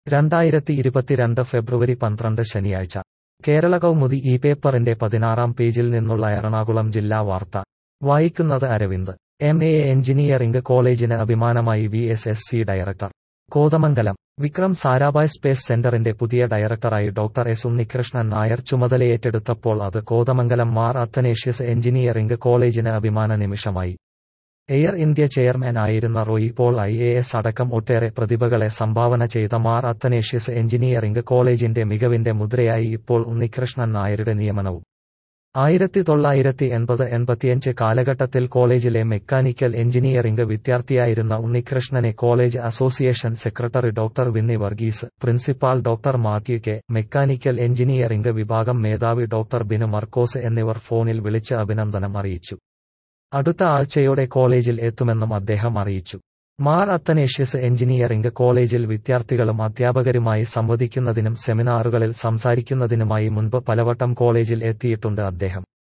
രണ്ടായിരത്തി ഇരുപത്തിരണ്ട് ഫെബ്രുവരി പന്ത്രണ്ട് ശനിയാഴ്ച കേരള കൗമുദി ഈ പേപ്പറിന്റെ പതിനാറാം പേജിൽ നിന്നുള്ള എറണാകുളം ജില്ലാ വാർത്ത വായിക്കുന്നത് അരവിന്ദ് എം എ എഞ്ചിനീയറിംഗ് കോളേജിന് അഭിമാനമായി V S S C director Kothamangalam Vikram Sarabhai space സെന്ററിന്റെ പുതിയ ഡയറക്ടറായി ഡോക്ടർ എസ് ഉണ്ണികൃഷ്ണൻ നായർ ചുമതലയേറ്റെടുത്തപ്പോൾ അത് കോതമംഗലം മാർ അത്തനേഷ്യസ് എഞ്ചിനീയറിംഗ് കോളേജിന് അഭിമാന നിമിഷമായി എയർ ഇന്ത്യ ചെയർമാൻ ആയിരുന്ന Roy Paul I A S അടക്കം ഒട്ടേറെ പ്രതിഭകളെ സംഭാവന ചെയ്ത മാർ അത്തനേഷ്യസ് എഞ്ചിനീയറിംഗ് കോളേജിന്റെ മികവിന്റെ മുദ്രയായി ഇപ്പോൾ ഉണ്ണികൃഷ്ണൻ നായരുടെ നിയമനവും ആയിരത്തി തൊള്ളായിരത്തി എൺപത് എൺപത്തിയഞ്ച് കാലഘട്ടത്തിൽ കോളേജിലെ മെക്കാനിക്കൽ എഞ്ചിനീയറിംഗ് വിദ്യാർത്ഥിയായിരുന്ന ഉണ്ണികൃഷ്ണനെ college association secretary doctor Vinny Varghese principal doctor Mathew K mechanical engineering വിഭാഗം മേധാവി ഡോക്ടർ ബിനു മർക്കോസ് എന്നിവർ ഫോണിൽ വിളിച്ച് അഭിനന്ദനം അറിയിച്ചു അടുത്ത ആഴ്ചയോടെ കോളേജിൽ എത്തുമെന്നും അദ്ദേഹം അറിയിച്ചു മാർ അത്തനേഷ്യസ് എഞ്ചിനീയറിംഗ് കോളേജിൽ വിദ്യാർത്ഥികളും അധ്യാപകരുമായി സംവദിക്കുന്നതിനും സെമിനാറുകളിൽ സംസാരിക്കുന്നതിനുമായി മുൻപ് പലവട്ടം കോളേജിൽ എത്തിയിട്ടുണ്ട് അദ്ദേഹം